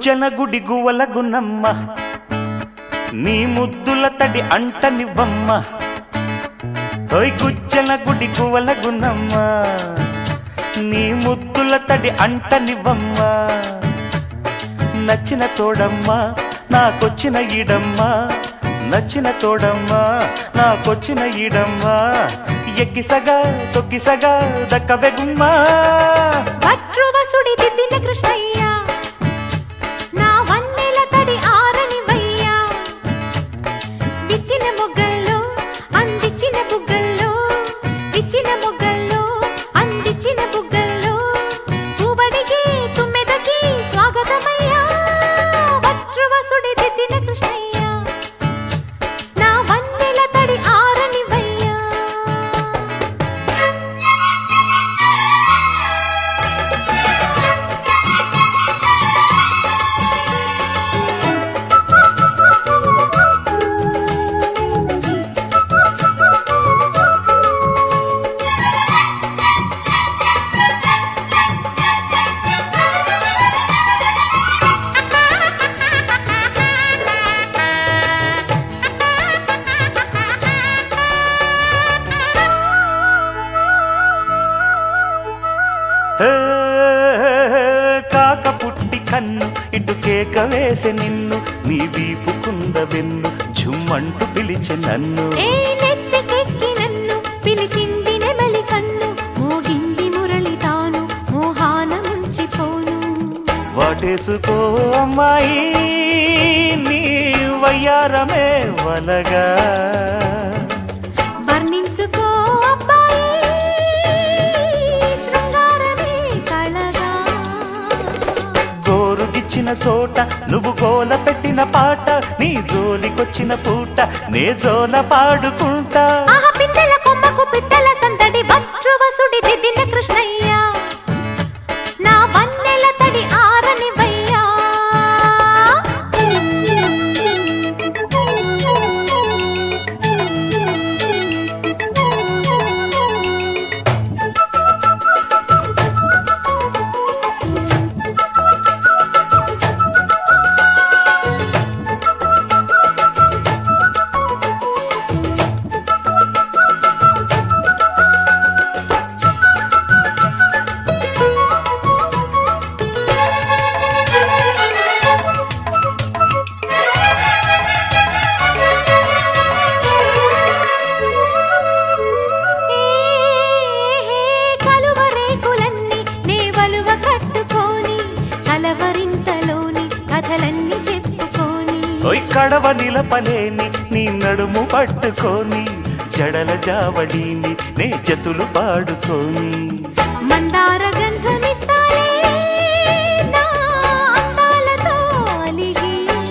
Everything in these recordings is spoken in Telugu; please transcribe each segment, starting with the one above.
గుజ్జన గుడి గువల గున్నమ్మ నీ ముద్దుల తడి అంటనివ్వమ్మ ఓయ్ గుజ్జన గుడి గువల గున్నమ్మ నీ ముద్దుల తడి అంటనివ్వమ్మ నచ్చిన తోడమ్మ నాకొచ్చిన ఈడమ్మ నచ్చిన తోడమ్మ నాకొచ్చిన ఈడమ్మ ఎక్కిసగా తొక్కిసగా దక్కబెగుమ్మా భద్రువసుడి దిద్దిన కృష్ణయ్య నా వన్నెల తడి ఆరని వయ్యా విచ్చిన మొగ్గల్లో అందించిన బుగ్గల్లో విచ్చిన మొగ్గల్లో అందించిన బుగ్గల్లో పూబడికి తుమ్మెదకి స్వాగతమయ్యా భద్రువసుడి దిద్దిన కృష్ణయ్య నా వన్నెల తడి ఆరని వయ్యా హే, కాక పుట్టి కన్ను ఇటు కేక వేసే నిన్ను నీ వీపు కుంద వెన్ను జుమ్మంటూ పిలిచె నన్ను ఏ నెత్తికెక్కి నన్ను పిలిచింది నెమలి కన్ను మోగింది మురళి తాను మోహాన ముంచిపోను వాటేసుకో అమ్మాయి నీ వయ్యారమే వలగా వర్ణించుకో అబ్బాయి శృంగారమే కళగా గోరుగిచ్చిన చోట నువ్వు గోల పెట్టిన పాట నీ జోలికొచ్చిన పూట నే జోల పాడుకుంటా ఆహా పిట్టల కొమ్మకు పిట్టల సందడి భద్రువసుడి దిద్దిన కృష్ణయ్య నా వన్నెల తడి ఆరని వయ్యా కలువరేకులన్నీ నే వలువ కట్టుకొని కలవరింతలోని కథలన్నీ చెప్పుకొని ఓయ్ కడవ నిలపలేని నీ నడుము పట్టుకొని జడల జావడీని నే జతులు పాడుకొని మందార గంధమిస్తాలే నా అందాలతో అలిగి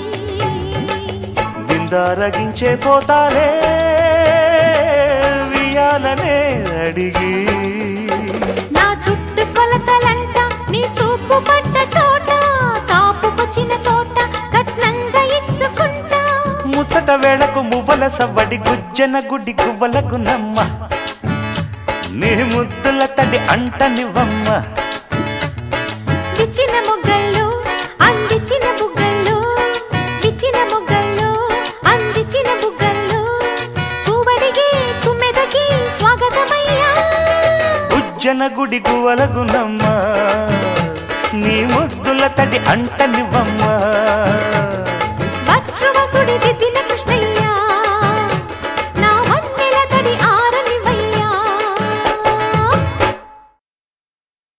బిందారగించే పోతాలే వియాలనే అడిగి నా చుట్టూ కొలతలంట నీ చూపు పడ్డ చోట కాపుకొచ్చిన చోట కట్నంగా ఇచ్చుకుంటా ముచ్చట వేళకు మువ్వల సవ్వడి గుజ్జన గుడి గువ్వలకు నమ్మ నీ ముద్దుల తడి అంటనివ్వమ్మ విచ్చిన మొగ్గల్లో అందించిన బుగ్గల్లో విచ్చిన మొగ్గల్లో అందించిన బుగ్గల్లో పూవడికి తుమ్మెదకి స్వాగతమయ్యా గుజ్జన గుడి గువ్వలకు నమ్మ నీ ముద్దుల తడి అంటనివ్వమ్మ భద్రవసుడి దిద్దిన